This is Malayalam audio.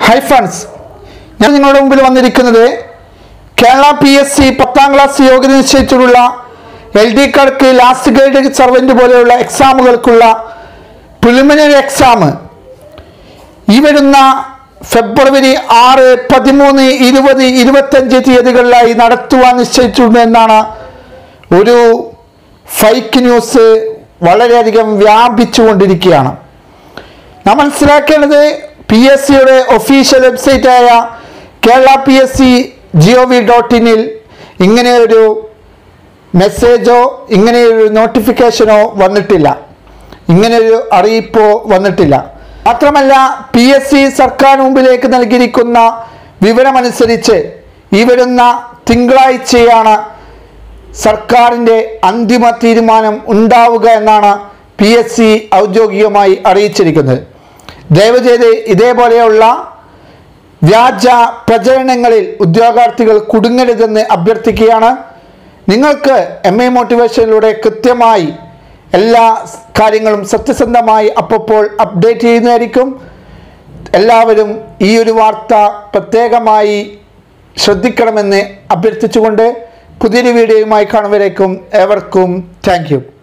ഹൈ ഫ്രണ്ട്സ് ഞാൻ നിങ്ങളുടെ മുമ്പിൽ വന്നിരിക്കുന്നത് കേരള പി എസ് സി പത്താം ക്ലാസ് യോഗ്യത നിശ്ചയിച്ചിട്ടുള്ള എൽ ഡി കാർക്ക് ലാസ്റ്റ് ഗ്രേഡ് സർവൻ്റ് പോലെയുള്ള എക്സാമുകൾക്കുള്ള പ്രിലിമിനറി എക്സാം ഈ വരുന്ന ഫെബ്രുവരി ആറ് പതിമൂന്ന് ഇരുപത് ഇരുപത്തഞ്ച് തീയതികളിലായി നടത്തുവാൻ നിശ്ചയിച്ചിട്ടുണ്ട് എന്നാണ് ഒരു ഫൈക്ക് ന്യൂസ് വളരെയധികം വ്യാപിച്ചുകൊണ്ടിരിക്കുകയാണ് നാം മനസ്സിലാക്കേണ്ടത് പി എസ് സിയുടെ ഒഫീഷ്യൽ വെബ്സൈറ്റായ Kerala P S C G O V dot ഇനിൽ ഇങ്ങനെയൊരു മെസ്സേജോ ഇങ്ങനെയൊരു നോട്ടിഫിക്കേഷനോ വന്നിട്ടില്ല ഇങ്ങനെയൊരു അറിയിപ്പോ വന്നിട്ടില്ല മാത്രമല്ല പി എസ് സി സർക്കാർ മുമ്പിലേക്ക് നൽകിയിരിക്കുന്ന വിവരമനുസരിച്ച് ഈ വരുന്ന തിങ്കളാഴ്ചയാണ് സർക്കാരിൻ്റെ അന്തിമ തീരുമാനം ഉണ്ടാവുക എന്നാണ് പി എസ് സി ഔദ്യോഗികമായി അറിയിച്ചിരിക്കുന്നത് ദയവ് ചെയ്ത് ഇതേപോലെയുള്ള വ്യാജ പ്രചരണങ്ങളിൽ ഉദ്യോഗാർത്ഥികൾ കുടുങ്ങരുതെന്ന് അഭ്യർത്ഥിക്കുകയാണ് നിങ്ങൾക്ക് എം എ മോട്ടിവേഷനിലൂടെ കൃത്യമായി എല്ലാ കാര്യങ്ങളും സത്യസന്ധമായി അപ്പോൾ അപ്ഡേറ്റ് ചെയ്യുന്നതായിരിക്കും എല്ലാവരും ഈ ഒരു വാർത്ത പ്രത്യേകമായി ശ്രദ്ധിക്കണമെന്ന് അഭ്യർത്ഥിച്ചുകൊണ്ട് പുതിയൊരു വീഡിയോയുമായി കാണുവരേക്കും ഏവർക്കും താങ്ക് യു